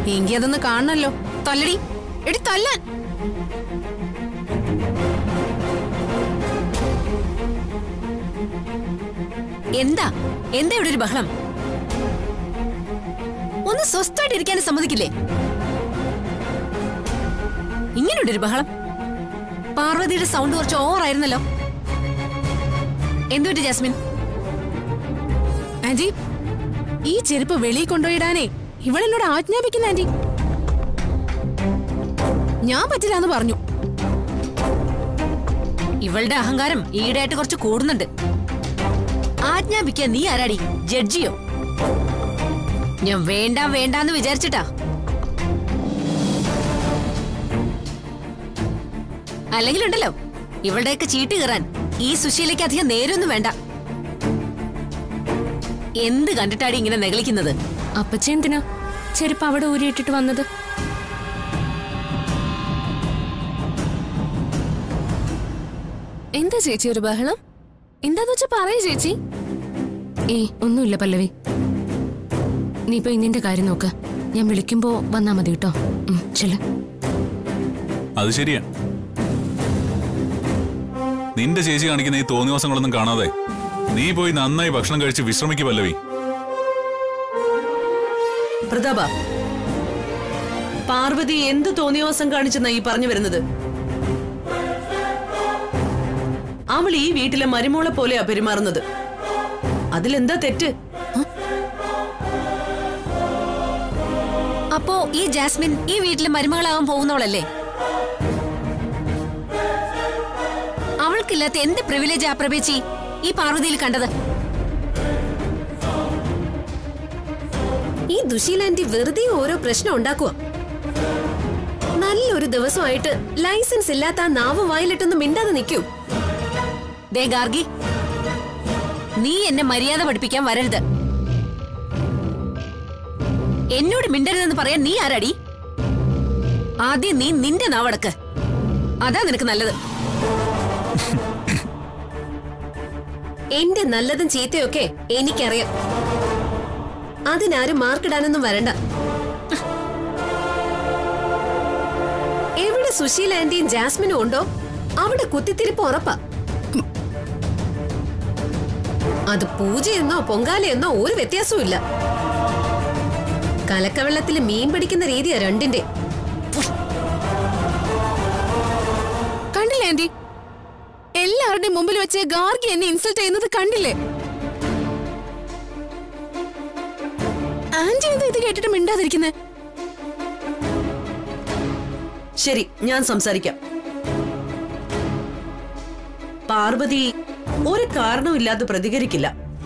എങ്കി അതൊന്ന് കാണണല്ലോ തല്ലടി എടി തല്ലാൻ എന്താ എന്താ ഇവിടെ ഒരു ബഹളം ഒന്ന് സ്വസ്ഥമായിട്ട് ഇരിക്കാൻ സമ്മതിക്കില്ലേ ഇങ്ങനെയുണ്ട് ഒരു ബഹളം പാർവതിയുടെ സൗണ്ട് കുറച്ച് ഓവറായിരുന്നല്ലോ എന്തുപറ്റി ജാസ്മിൻ ആന്റി ഈ ചെരുപ്പ് വെളിയിൽ കൊണ്ടുപോയിടാനേ ഇവളെന്നോട് ആജ്ഞാപിക്കുന്ന ആന്റി ഞാൻ പറ്റില്ലാന്ന് പറഞ്ഞു ഇവളുടെ അഹങ്കാരം ഈടായിട്ട് കുറച്ച് കൂടുന്നുണ്ട് ആജ്ഞാപിക്കാൻ നീ ആരാടി ജഡ്ജിയോ ഞാൻ വേണ്ട വേണ്ടാന്ന് വിചാരിച്ചിട്ടാ അല്ലെങ്കിലുണ്ടല്ലോ ഇവളുടെയൊക്കെ ചീട്ട് കയറാൻ ഈ സുശീലയ്ക്ക് അധികം നേരൊന്നും വേണ്ട എന്ത് കണ്ടിട്ടാടി ഇങ്ങനെ നെഗളിക്കുന്നത് അപ്പച്ച എന്തിനാ ചെരുപ്പ് അവിടെ ഊരിയിട്ടിട്ട് വന്നത് എന്താ ചേച്ചി ഒരു ബഹളം എന്താന്ന് വെച്ചാ പറയൂ ചേച്ചി ഏയ് ഒന്നുമില്ല പല്ലവി നീ ഇപ്പൊ ഇന്നിന്റെ കാര്യം നോക്ക് ഞാൻ വിളിക്കുമ്പോ വന്നാ മതി കേട്ടോ ഉം, ചെല്ല് അത് ശരിയാ നിന്റെ ചേച്ചി കാണിക്കുന്ന ഈ തോന്നിവാസങ്ങളൊന്നും കാണാതെ നീ പോയി നന്നായി ഭക്ഷണം കഴിച്ച് വിശ്രമിക്കു പല്ലവി പ്രതാപ പാർവതി എന്ത് തോന്നിയവാസം കാണിച്ചെന്നാ ഈ പറഞ്ഞു വരുന്നത് അവൾ ഈ വീട്ടിലെ മരുമോളെ പോലെയാ പെരുമാറുന്നത് അതിലെന്താ തെറ്റ് അപ്പോ ഈ ജാസ്മിൻ ഈ വീട്ടിലെ മരുമകളാവാൻ പോകുന്നവളല്ലേ അവൾക്കില്ലാത്ത എന്ത് പ്രിവിലേജ് ആ പ്രഭേച്ചി ഈ പാർവതിയിൽ കണ്ടത് ഈ ദുശീലാന്റി വെറുതെ ഓരോ പ്രശ്നം ഉണ്ടാക്കുക നല്ലൊരു ദിവസമായിട്ട് ലൈസൻസ് ഇല്ലാത്ത ആ നാവ് വായിലിട്ടൊന്നും മിണ്ടാതെ നിൽക്കൂ ദേ ഗാർഗി നീ എന്നെ മര്യാദ പഠിപ്പിക്കാൻ വരരുത് എന്നോട് മിണ്ടരുതെന്ന് പറയാൻ നീ ആരാടി ആദ്യം നീ നിന്റെ നാവടക്ക് അതാ നിനക്ക് നല്ലത് എന്റെ നല്ലതും ചീത്തയൊക്കെ എനിക്കറിയാം അതിനാരും മാർക്കിടാനൊന്നും വരണ്ട എവിടെ സുശീൽ ആന്റിയും ജാസ്മിനും ഉണ്ടോ അവിടെ കുത്തിത്തിരിപ്പ് ഉറപ്പാ അത് പൂജയെന്നോ പൊങ്കാലയെന്നോ ഒരു വ്യത്യാസവും ഇല്ല കലക്കവെള്ളത്തിൽ മീൻ പിടിക്കുന്ന രീതിയാ രണ്ടിന്റെ കണ്ടില്ലേ ആന്റി എല്ലാവരുടെയും മുമ്പിൽ വെച്ച് ഗാർഗി എന്നെ ഇൻസൾട്ട് ചെയ്യുന്നത് കണ്ടില്ലേ ആന്റി എന്താ ഇത് കേട്ടിട്ട് മിണ്ടാതിരിക്കുന്നേ ശരി ഞാൻ സംസാരിക്കാം പാർവതി ഒരു കാരണവുമില്ലാതെ പ്രതികരിക്കില്ല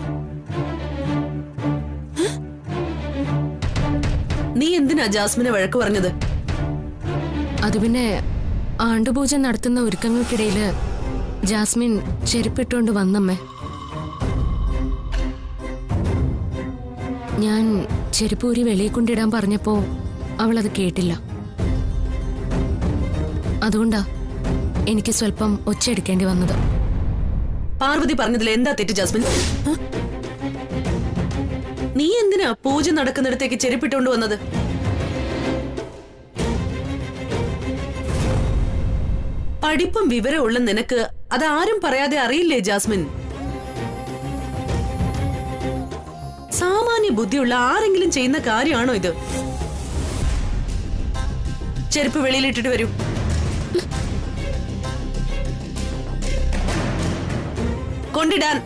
നീ എന്തിനാ ജാസ്മിനെ വഴക്ക് പറഞ്ഞത് അത് പിന്നെ ആണ്ടുപൂജ നടത്തുന്ന ഒരുക്കങ്ങൾക്കിടയില് ജാസ്മിൻ ചെരുപ്പിട്ടുകൊണ്ട് വന്നമ്മേ ഞാൻ ചെരുപ്പൂരി വെളിയിൽ കൊണ്ടിടാൻ പറഞ്ഞപ്പോ അവൾ അത് കേട്ടില്ല അതുകൊണ്ടാ എനിക്ക് സ്വല്പം ഒച്ചയെടുക്കേണ്ടി വന്നത് പാർവതി പറഞ്ഞതിൽ എന്താ തെറ്റ് ജാസ്മിൻ നീ എന്തിനാ പൂജ നടക്കുന്നിടത്തേക്ക് ചെരുപ്പിട്ടുകൊണ്ട് വന്നത് പഠിപ്പും വിവരമുള്ള നിനക്ക് അതാരും പറയാതെ അറിയില്ലേ ജാസ്മിൻ സാമാന്യ ബുദ്ധിയുള്ള ആരെങ്കിലും ചെയ്യുന്ന കാര്യമാണോ ഇത് ചെരുപ്പ് വെളിയിലിട്ടിട്ട് വരൂ കൊണ്ടിടാൻ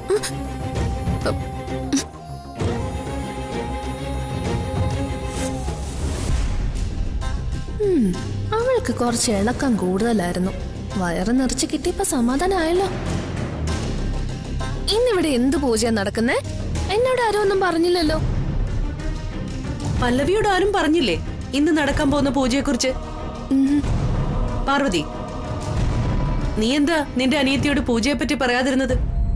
അവൾക്ക് കുറച്ച് ഇളക്കം കൂടുതലായിരുന്നു വയറ് നിറച്ച് കിട്ടിയപ്പോ സമാധാനമായല്ലോ ഇന്നിവിടെ എന്ത് പൂജയാ നടക്കുന്നേ എന്നോട് ആരും ഒന്നും പറഞ്ഞില്ലല്ലോ പല്ലവിയോട് ആരും പറഞ്ഞില്ലേ ഇന്ന് നടക്കാൻ പോകുന്ന പൂജയെക്കുറിച്ച് പാർവതി നീ എന്താ നിന്റെ അനിയത്തിയോട് പൂജയെപ്പറ്റി പറയാതിരുന്നത്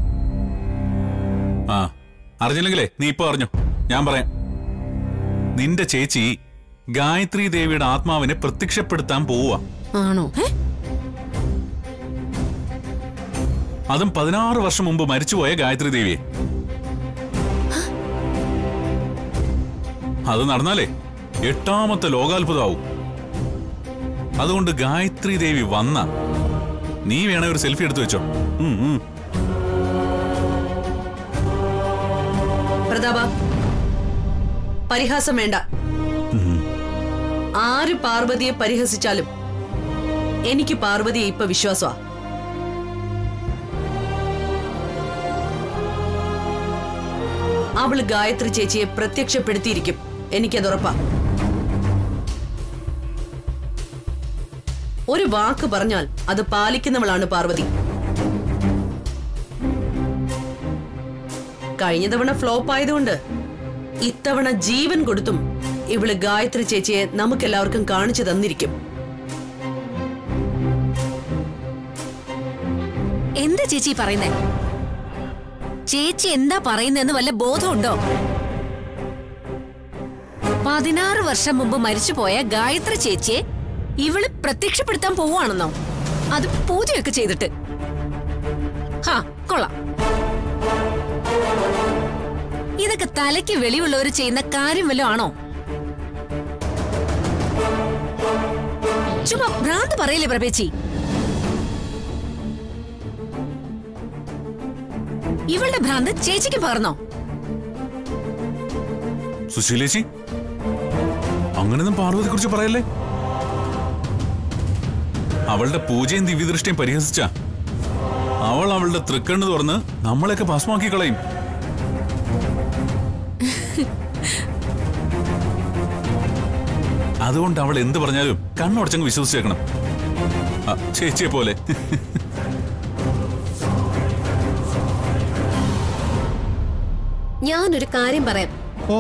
ആ അറിഞ്ഞില്ലെങ്കിലേ നീ ഇപ്പൊ അറിഞ്ഞു ഞാൻ പറയാം നിന്റെ ചേച്ചി ഗായത്രി ദേവിയുടെ ആത്മാവിനെ പ്രത്യക്ഷപ്പെടുത്താൻ പോവുക ആണോ അതും പതിനാറ് വർഷം മുമ്പ് മരിച്ചുപോയ ഗായത്രി ദേവിയെ അത് നടന്നാലേ എട്ടാമത്തെ ലോകാത്ഭുതമാവും അതുകൊണ്ട് ഗായത്രി ദേവി വന്ന നീ വേണേ ഒരു സെൽഫി എടുത്തു വെച്ചോ ഉം, ഉം. പ്രതാപ പരിഹാസം വേണ്ട ആര് പാർവതിയെ പരിഹസിച്ചാലും എനിക്ക് പാർവതിയെ ഇപ്പൊ വിശ്വാസമാ അവള് ഗായത്രി ചേച്ചിയെ പ്രത്യക്ഷപ്പെടുത്തിയിരിക്കും എനിക്കത് ഉറപ്പാ ഒരു വാക്ക് പറഞ്ഞാൽ അത് പാലിക്കുന്നവളാണ് പാർവതി കഴിഞ്ഞ തവണ ഫ്ലോപ്പ് ആയതുകൊണ്ട് ഇത്തവണ ജീവൻ കൊടുത്തും ഇവള് ഗായത്രി ചേച്ചിയെ നമുക്കെല്ലാവർക്കും കാണിച്ചു തന്നിരിക്കും എന്താ ചേച്ചി ഈ പറയുന്നേ ചേച്ചി എന്താ പറയുന്നതെന്ന് വല്ല ബോധമുണ്ടോ പതിനാറ് വർഷം മുമ്പ് മരിച്ചുപോയ ഗായത്രി ചേച്ചിയെ ഇവള് പ്രത്യക്ഷപ്പെടുത്താൻ പോവാണെന്നോ അത് പൂജയൊക്കെ ചെയ്തിട്ട് ഹാ കൊള്ളാം ഇതൊക്കെ തലയ്ക്ക് വെളിവുള്ളവർ ചെയ്യുന്ന കാര്യം വല്ലതും ആണോ ചുമ്മാ ഭ്രാന്ത് പറയില്ലേ പ്രഭേച്ചി ഇവളുടെ ഭ്രാന്ത് ചേച്ചിക്ക് പകർന്നോ സുശീലേച്ചി അങ്ങനെയൊന്നും പാർവതിയെ കുറിച്ച് പറയല്ലേ അവളുടെ പൂജയും ദിവ്യദൃഷ്ടിയും പരിഹസിച്ച അവൾ അവളുടെ തൃക്കണ്ണ് തുറന്ന് നമ്മളെയൊക്കെ ഭസ്മാക്കി കളയും അതുകൊണ്ട് അവൾ എന്ത് പറഞ്ഞാലും കണ്ണുടച്ചങ്ങ് വിശ്വസിച്ചേക്കണം ആ, ചേച്ചിയെ പോലെ ഞാനൊരു കാര്യം പറയാം ഓ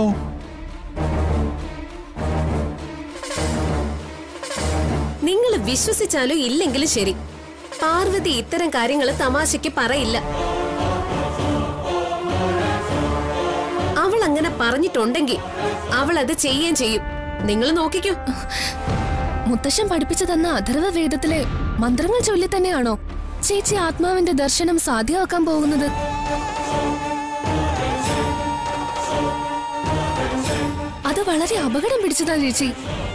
നിങ്ങൾ വിശ്വസിച്ചാലും ഇല്ലെങ്കിലും ശരി പാർവതി ഇത്തരം കാര്യങ്ങൾ തമാശയ്ക്ക് പറയില്ല അവൾ അങ്ങനെ പറഞ്ഞിട്ടുണ്ടെങ്കിൽ അവൾ അത് ചെയ്യുകയും ചെയ്യും നിങ്ങൾ നോക്കിക്കോ മുത്തശ്ശൻ പഠിപ്പിച്ചു തന്ന അഥർവ വേദത്തിലെ മന്ത്രങ്ങൾ ചൊല്ലി തന്നെയാണോ ചേച്ചി ആത്മാവിന്റെ ദർശനം സാധ്യമാക്കാൻ പോകുന്നത് അത് വളരെ അപകടം പിടിച്ചതാ ചേച്ചി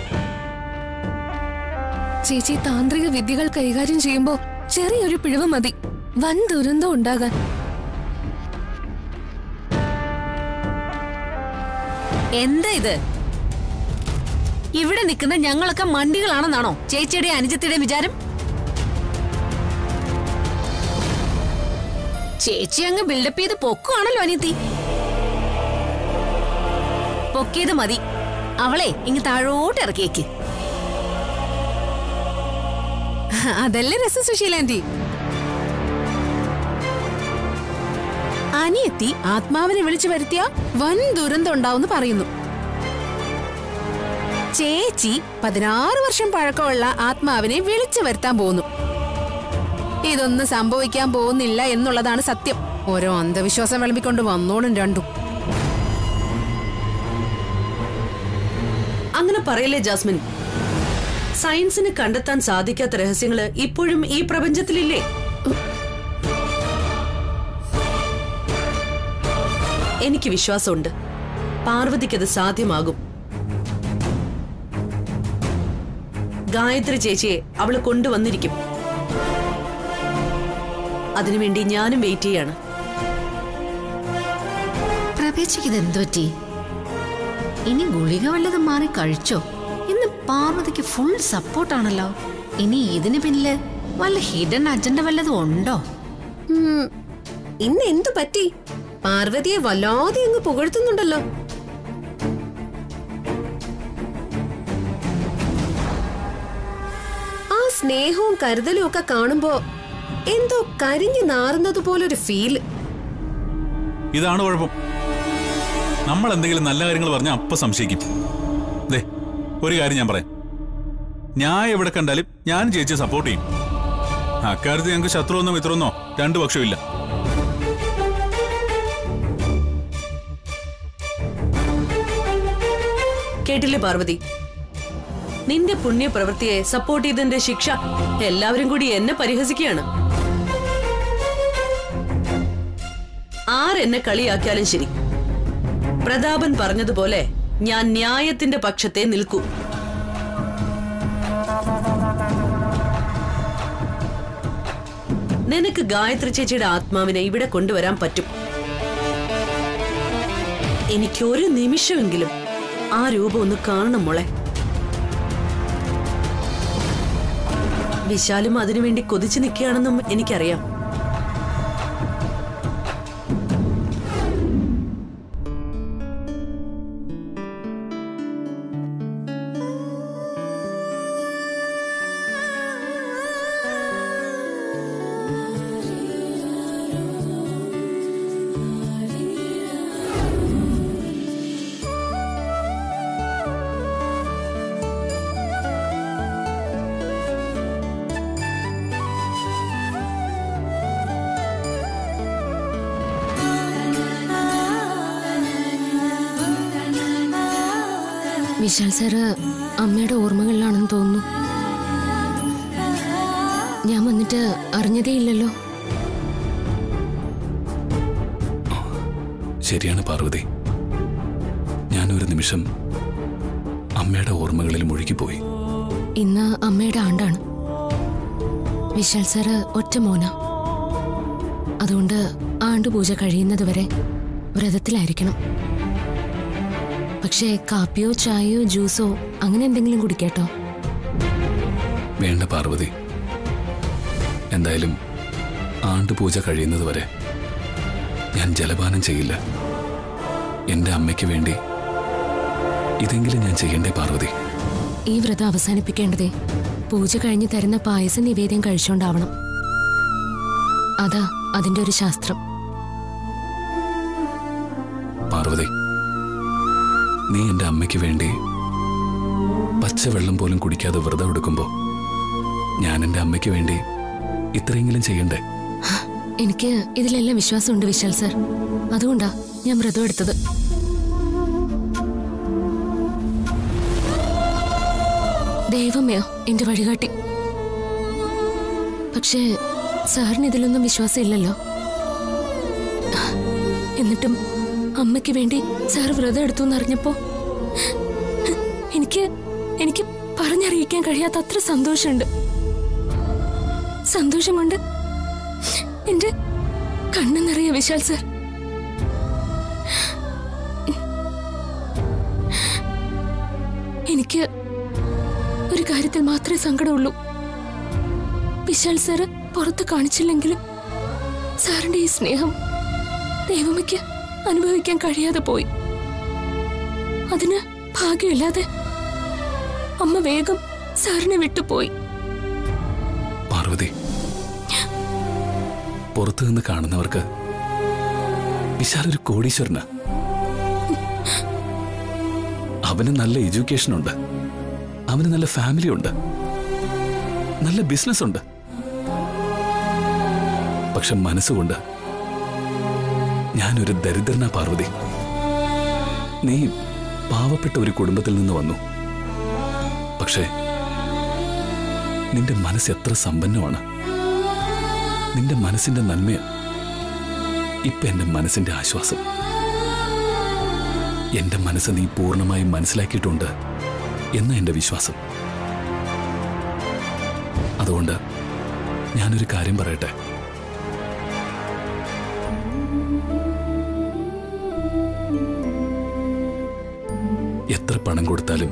ചേച്ചി താന്ത്രിക വിദ്യകൾ കൈകാര്യം ചെയ്യുമ്പോ ചെറിയൊരു പിഴവ് മതി വൻ ദുരന്തം ഉണ്ടാകാൻ എന്താ ഇത് ഇവിടെ നിൽക്കുന്ന ഞങ്ങളൊക്കെ മണ്ടികളാണെന്നാണോ ചേച്ചിയുടെ അനുജത്തിയുടെ വിചാരം ചേച്ചി അങ്ങ് ബിൽഡപ്പ് ചെയ്ത് പൊക്കുവാണല്ലോ അനിയത്തി പൊക്കിയത് മതി അവളെ ഇങ്ങ് താഴോട്ട് ഇറക്കിയേക്ക് അതല്ലേ രസം സുശീലാന്റി അനിയത്തി ആത്മാവിനെ വിളിച്ചു വരുത്തിയ വൻ ദുരന്തം ഉണ്ടാവുമെന്ന് പറയുന്നു ചേച്ചി പതിനാറ് വർഷം പഴക്കമുള്ള ആത്മാവിനെ വിളിച്ചു വരുത്താൻ പോകുന്നു ഇതൊന്നും സംഭവിക്കാൻ പോകുന്നില്ല എന്നുള്ളതാണ് സത്യം ഓരോ അന്ധവിശ്വാസം വിളമ്പിക്കൊണ്ട് വന്നോളും രണ്ടും അങ്ങനെ പറയല്ലേ ജാസ്മിൻ സയൻസിന് കണ്ടെത്താൻ സാധിക്കാത്ത രഹസ്യങ്ങള് ഇപ്പോഴും ഈ പ്രപഞ്ചത്തിലില്ലേ എനിക്ക് വിശ്വാസമുണ്ട് പാർവതിക്കത് സാധ്യമാകും ഗായത്രി ചേച്ചിയെ അവള് കൊണ്ടുവന്നിരിക്കും അതിനുവേണ്ടി ഞാനും വെയിറ്റ് ചെയ്യാണ് പ്രഭേച്ചയ്ക്ക് ഇത് എന്തു പറ്റി ഇനി ഗുളിക വല്ലതും മാറി കഴിച്ചോ ഇന്ന് പാർവതിക്ക് ഫുൾ സപ്പോർട്ടാണല്ലോ ഇനി ഇതിന് പിന്നില് വല്ല ഹിഡൻ അജണ്ട വല്ലതും ഉണ്ടോ ഉം, ഇന്ന് എന്തു പറ്റി പാർവതിയെ വല്ലാതെ അങ്ങ് പുകഴ്ത്തുന്നുണ്ടല്ലോ ആ സ്നേഹവും കരുതലും ഒക്കെ കാണുമ്പോ എന്തോ കരിഞ്ഞു നാറുന്നത് പോലൊരു ഫീല് ഇതാണ് കുഴപ്പം നമ്മൾ എന്തെങ്കിലും നല്ല കാര്യങ്ങൾ പറഞ്ഞാൽ അപ്പ സംശയിക്കും ദേ ഒരു കാര്യം ഞാൻ പറയാം ഞാൻ എവിടെ കണ്ടാലും ഞാൻ ചേച്ചിയെ സപ്പോർട്ട് ചെയ്യും അക്കാര്യത്തിൽ ഞങ്ങൾക്ക് ശത്രുവെന്നോ മിത്രമെന്നോ രണ്ടു പക്ഷമില്ല കേട്ടില്ലേ പാർവതി നിന്റെ പുണ്യപ്രവൃത്തിയെ സപ്പോർട്ട് ചെയ്തതിന്റെ ശിക്ഷ എല്ലാവരും കൂടി എന്നെ പരിഹസിക്കുകയാണ് ആരെന്നെ കളിയാക്കിയാലും ശരി പ്രതാപൻ പറഞ്ഞതുപോലെ ഞാൻ ന്യായത്തിന്റെ പക്ഷത്തെ നിൽക്കൂ നിനക്ക് ഗായത്രി ചേച്ചിയുടെ ആത്മാവിനെ ഇവിടെ കൊണ്ടുവരാൻ പറ്റും എനിക്ക് ഒരു നിമിഷമെങ്കിലും ആ രൂപം ഒന്ന് കാണണം മോളെ വിശാലും അതിനുവേണ്ടി കൊതിച്ചു നിൽക്കുകയാണെന്നും എനിക്കറിയാം വിശാൽ സാറ് അമ്മയുടെ ഓർമ്മകളിലാണെന്ന് തോന്നുന്നു ഞാൻ വന്നിട്ട് അറിഞ്ഞതേ ഇല്ലല്ലോ ശരിയാണ് പാർവതി ഞാനൊരു നിമിഷം അമ്മയുടെ ഓർമ്മകളിൽ മുഴുകിപ്പോയി ഇന്ന് അമ്മയുടെ ആണ്ടാണ് വിശാൽ സാറ് ഒറ്റ മോന അതുകൊണ്ട് ആണ്ടുപൂജ കഴിയുന്നത് വരെ വ്രതത്തിലായിരിക്കണം പക്ഷേ കാപ്പിയോ ചായയോ ജ്യൂസോ അങ്ങനെ എന്തെങ്കിലും കുടിക്കാട്ടോ വേണ്ട പാർവതി എന്തായാലും ആണ്ടുപൂജ കഴിയുന്നത് വരെ ഞാൻ ജലപാനം ചെയ്യില്ല എന്റെ അമ്മയ്ക്ക് വേണ്ടി ഇതെങ്കിലും ഞാൻ ചെയ്യണ്ടേ പാർവതി ഈ വ്രതം അവസാനിപ്പിക്കേണ്ടതേ പൂജ കഴിഞ്ഞ് തരുന്ന പായസ നിവേദ്യം കഴിച്ചോണ്ടാവണം അതാ അതിന്റെ ഒരു ശാസ്ത്രം പാർവതി നീ എന്റെ അമ്മയ്ക്ക് വേണ്ടി പച്ചവെള്ളം പോലും കുടിക്കാതെ വ്രതം എടുക്കുമ്പോ ഞാൻ എന്റെ അമ്മയ്ക്ക് വേണ്ടി ഇത്രയെങ്കിലും ചെയ്യണ്ടേ എനിക്ക് ഇതിലെല്ലാം വിശ്വാസമുണ്ട് വിശാൽ സർ അതുകൊണ്ടാ ഞാൻ വ്രതം എടുത്തത് ദൈവമയോ എന്റെ വഴികാട്ടി പക്ഷേ സാറിന് ഇതിലൊന്നും വിശ്വാസം ഇല്ലല്ലോ എന്നിട്ടും അമ്മയ്ക്ക് വേണ്ടി സാർ വ്രതം എടുത്തു എന്നറിഞ്ഞപ്പോ എനിക്ക് എനിക്ക് പറഞ്ഞറിയിക്കാൻ കഴിയാത്ത അത്ര സന്തോഷമുണ്ട് സന്തോഷം കൊണ്ട് എന്റെ കണ്ണു നിറയെ വിശാൽ സർ എനിക്ക് ഒരു കാര്യത്തിൽ മാത്രമേ സങ്കടമുള്ളൂ വിശാൽ സാറ് പുറത്ത് കാണിച്ചില്ലെങ്കിലും സാറിന്റെ ഈ സ്നേഹം ദൈവമയ്ക്ക് അനുഭവിക്കാൻ കഴിയാതെ പോയി അതിന് ഭാഗ്യമില്ലാതെ അമ്മ വേഗം സാറിനെ വിട്ടുപോയി പാർവതി പുറത്തു നിന്ന് കാണുന്നവർക്ക് വിശാൽ ഒരു കോടീശ്വരനാ അവന് നല്ല എഡ്യൂക്കേഷൻ ഉണ്ട് അവന് നല്ല ഫാമിലി ഉണ്ട് നല്ല ബിസിനസ് ഉണ്ട് പക്ഷെ മനസ്സുകൊണ്ട് ഞാനൊരു ദരിദ്രനാ പാർവതി നീ പാവപ്പെട്ട ഒരു കുടുംബത്തിൽ നിന്ന് വന്നു പക്ഷേ നിന്റെ മനസ്സ് എത്ര സമ്പന്നമാണ് നിന്റെ മനസ്സിന്റെ നന്മയാ ഇപ്പൊ എന്റെ മനസ്സിന്റെ ആശ്വാസം എന്റെ മനസ്സ് നീ പൂർണ്ണമായും മനസ്സിലാക്കിയിട്ടുണ്ട് എന്ന എന്റെ വിശ്വാസം അതുകൊണ്ട് ഞാനൊരു കാര്യം പറയട്ടെ എത്ര പണം കൊടുത്താലും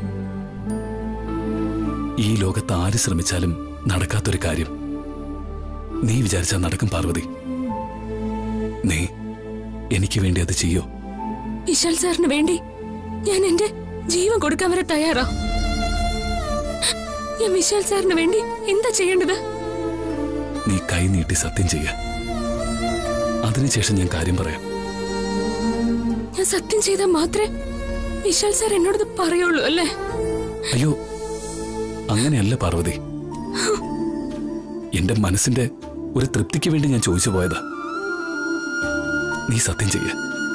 ഈ ലോകത്ത് ആര് ശ്രമിച്ചാലും നടക്കാത്തൊരു കാര്യം നീ വിചാരിച്ചാൽ നടക്കും പാർവതി നീ എനിക്ക് വേണ്ടി അത് ചെയ്യോ വിശാൽ സാറിന് വേണ്ടി ഞാൻ എന്റെ ജീവൻ കൊടുക്കാൻ വരെ തയ്യാറാ ഞാൻ വിശാൽ സാറിന് വേണ്ടി എന്താ ചെയ്യേണ്ടത് നീ കൈ നീട്ടി സത്യം ചെയ്യ അതിനുശേഷം ഞാൻ കാര്യം പറയാം ഞാൻ സത്യം ചെയ്താൽ മാത്രമേ വിശാൽ സാർ എന്നോട് പറയുള്ളൂ അല്ലേ അയ്യോ അങ്ങനെയല്ല പാർവതി എന്റെ മനസ്സിന്റെ ഒരു തൃപ്തിക്ക് വേണ്ടി ഞാൻ ചോദിച്ചു പോയതാ നീ സത്യം ചെയ്യ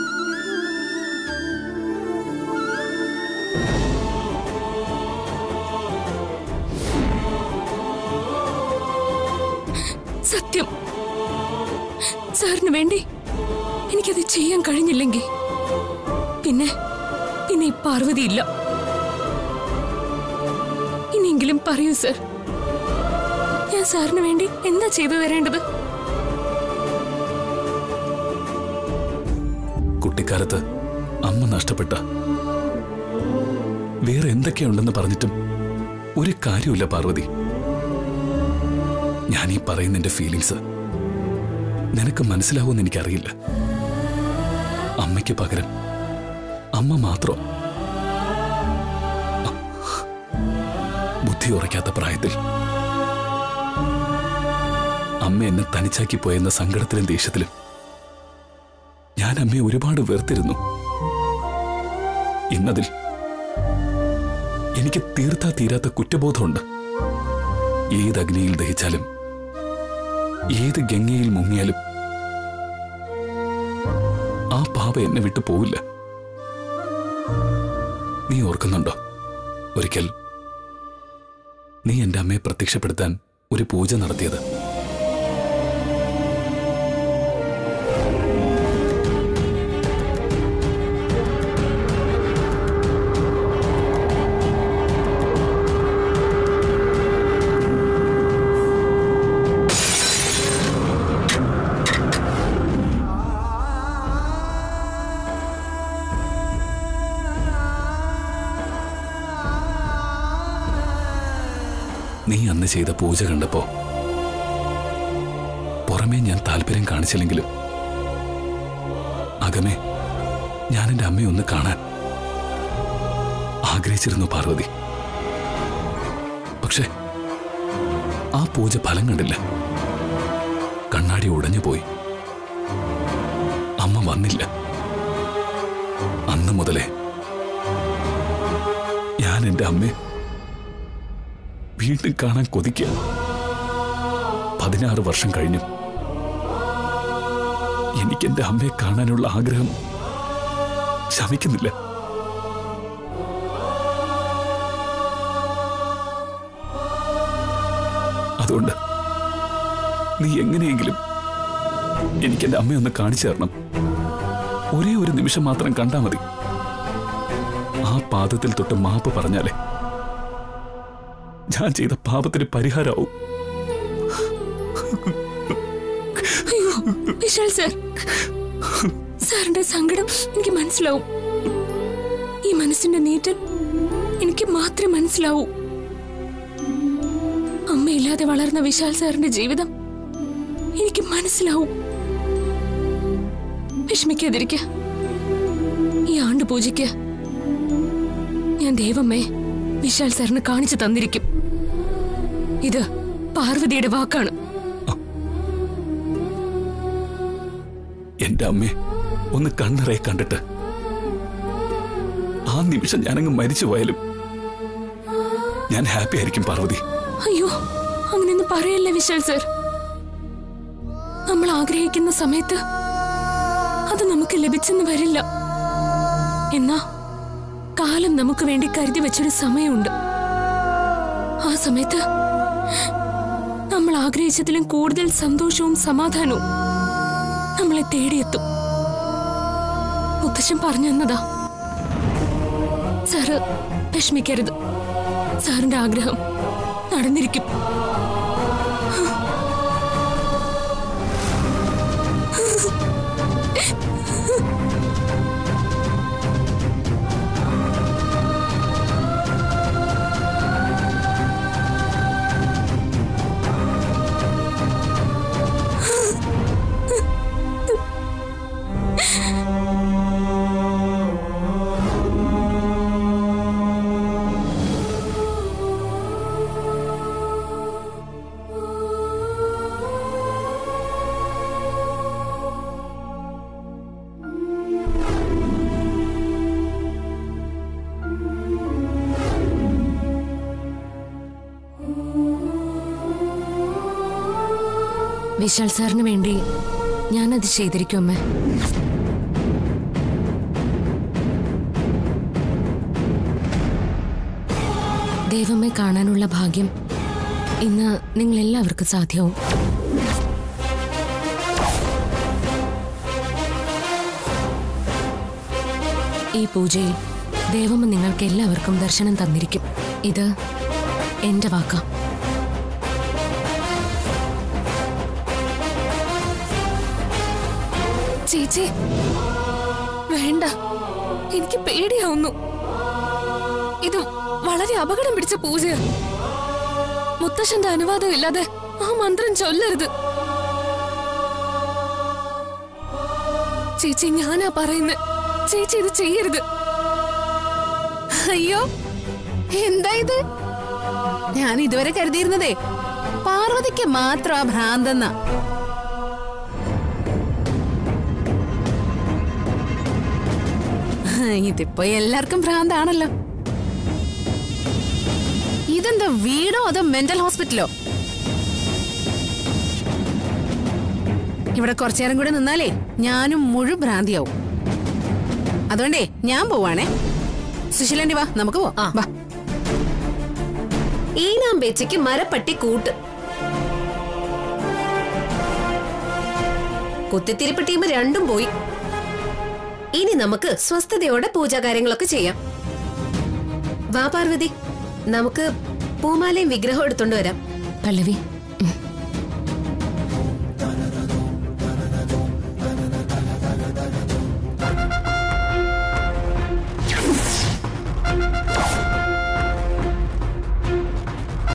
സത്യം സാറിന് വേണ്ടി എനിക്കത് ചെയ്യാൻ കഴിഞ്ഞില്ലെങ്കിൽ പിന്നെ പിന്നെ ഇനി പാർവതി ഇല്ല ഇനിയെങ്കിലും പറയൂ സർ ഞാൻ സാറിന് വേണ്ടി എന്താ ചെയ്തു തരേണ്ടത് കുട്ടിക്കാലത്ത് അമ്മ നഷ്ടപ്പെട്ട വേറെ എന്തൊക്കെയുണ്ടെന്ന് പറഞ്ഞിട്ടും ഒരു കാര്യമില്ല പാർവതി ഞാൻ ഈ പറയുന്ന എന്റെ ഫീലിങ്സ് നിനക്ക് മനസ്സിലാവുമെന്ന് എനിക്കറിയില്ല അമ്മയ്ക്ക് പകരം അമ്മ മാത്രം ബുദ്ധി ഉറയ്ക്കാത്ത പ്രായത്തിൽ അമ്മ എന്നെ തനിച്ചാക്കി പോയെന്ന സങ്കടത്തിലും ദേഷ്യത്തിലും ഞാൻ അമ്മയെ ഒരുപാട് വെറുത്തിരുന്നു ഇന്നതിൽ എനിക്ക് തീർത്താ തീരാത്ത കുറ്റബോധമുണ്ട് ഏത് അഗ്നിയിൽ ദഹിച്ചാലും ഏത് ഗംഗയിൽ മുങ്ങിയാലും ആ പാപ എന്നെ വിട്ടു പോവില്ല നീ ഓർക്കുന്നുണ്ടോ ഒരിക്കൽ നീ എന്റെ അമ്മയെ പ്രത്യക്ഷപ്പെടുത്താൻ ഒരു പൂജ നടത്തിയത് നീ അന്ന് ചെയ്ത പൂജ കണ്ടപ്പോ പുറമേ ഞാൻ താല്പര്യം കാണിച്ചില്ലെങ്കിലും അകമേ ഞാൻ എന്റെ അമ്മയെ ഒന്ന് കാണാൻ ആഗ്രഹിച്ചിരുന്നു പാർവതി പക്ഷെ ആ പൂജ ഫലം കണ്ടില്ല കണ്ണാടി ഉടഞ്ഞു പോയി അമ്മ വന്നില്ല അന്ന് മുതലേ ഞാൻ എന്റെ അമ്മയെ വീണ്ടും കാണാൻ കൊതിക്കുക പതിനാറ് വർഷം കഴിഞ്ഞു എനിക്ക് എന്റെ അമ്മയെ കാണാനുള്ള ആഗ്രഹം ശമിക്കുന്നില്ല അതുകൊണ്ട് നീ എങ്ങനെയെങ്കിലും എനിക്ക് എന്റെ അമ്മയെ ഒന്ന് കാണിച്ചു തരണം ഒരേ ഒരു നിമിഷം മാത്രം കണ്ടാ മതി ആ പാദത്തിൽ തൊട്ട് മാപ്പ് പറഞ്ഞാലേ ഞാൻ ചെയ്ത പാപത്തിന് പരിഹാരമാവും അയ്യോ വിശാൽ സർ സാറിന്റെ സങ്കടം എനിക്ക് മനസ്സിലാവും ഈ മനസ്സിന്റെ നീറ്റൽ എനിക്ക് മാത്രമേ മനസ്സിലാവൂ അമ്മയില്ലാതെ വളർന്ന വിശാൽ സാറിന്റെ ജീവിതം എനിക്ക് മനസ്സിലാവും വിഷമിക്കാതിരിക്ക ഈ ആണ്ട് പൂജയ്ക്ക് ഞാൻ ദൈവമേ വിശാൽ സാറിന് കാണിച്ചു തന്നിരിക്കും ഇത് പാർവതിയുടെ വാക്കാണ് എന്റെ അമ്മയെ ഒന്ന് കണ്ണിറയെ കണ്ടിട്ട് ആ നിമിഷം ഞാനങ്ങ് മരിച്ചു പോയാലും ഞാൻ ഹാപ്പി ആയിരിക്കും പാർവതി അയ്യോ അങ്ങനെയൊന്നും പറയല്ലേ വിശാൽ സർ നമ്മൾ ആഗ്രഹിക്കുന്ന സമയത്ത് അത് നമുക്ക് ലഭിച്ചെന്ന് വരില്ല എന്നാ കാലം നമുക്ക് വേണ്ടി കരുതി വെച്ചൊരു സമയമുണ്ട് ആ സമയത്ത് നമ്മൾ ആഗ്രഹിച്ചതിലും കൂടുതൽ സന്തോഷവും സമാധാനവും നമ്മളെ തേടിയെത്തും മുത്തശ്ശൻ പറഞ്ഞു തന്നതാ സാറ് വിഷമിക്കരുത് സാറിന്റെ ആഗ്രഹം നടന്നിരിക്കും വിശാൽ സാറിന് വേണ്ടി ഞാനത് ചെയ്തിരിക്കും അമ്മേ ദൈവമേ കാണാനുള്ള ഭാഗ്യം ഇന്ന് നിങ്ങൾ എല്ലാവർക്കും സാധ്യവും ഈ പൂജയിൽ ദേവമ്മ നിങ്ങൾക്ക് എല്ലാവർക്കും ദർശനം തന്നിരിക്കും ഇത് എന്റെ വാക്കാ ചേച്ചി വേണ്ട എനിക്ക് പേടിയാവുന്നു ഇത് വളരെ അപകടം പിടിച്ച പൂജയാ മുത്തശ്ശന്റെ അനുവാദം ഇല്ലാതെ ആ മന്ത്രം ചൊല്ലരുത് ചേച്ചി ഞാനാ പറയുന്നത് ചേച്ചി ഇത് ചെയ്യരുത് അയ്യോ എന്താ ഇത് ഞാൻ ഇതുവരെ കരുതിയിരുന്നതേ പാർവതിക്ക് മാത്രം ആ ഭ്രാന്തെന്ന ഇതിപ്പോ എല്ലാവർക്കും ഭ്രാന്താണല്ലോ ഇതെന്താ വീടോ അതോ മെന്റൽ ഹോസ്പിറ്റലോ ഇവിടെ കുറച്ചു നേരം കൂടെ നിന്നാലേ ഞാനും മുഴു ഭ്രാന്തിയാവും അതുകൊണ്ടേ ഞാൻ പോവാണേ സുശീലന്റെ വാ നമുക്ക് പോവാം വാ ഈനാം വെച്ചയ്ക്ക് മരപ്പട്ടി കൂട്ട് കുത്തിത്തിരിപ്പ് ടീം രണ്ടും പോയി ഇനി നമുക്ക് സ്വസ്ഥതയോടെ പൂജാകാര്യങ്ങളൊക്കെ ചെയ്യാം വാ പാർവതി നമുക്ക് പൂമാലയും വിഗ്രഹവും എടുത്തോണ്ട് വരാം പല്ലവി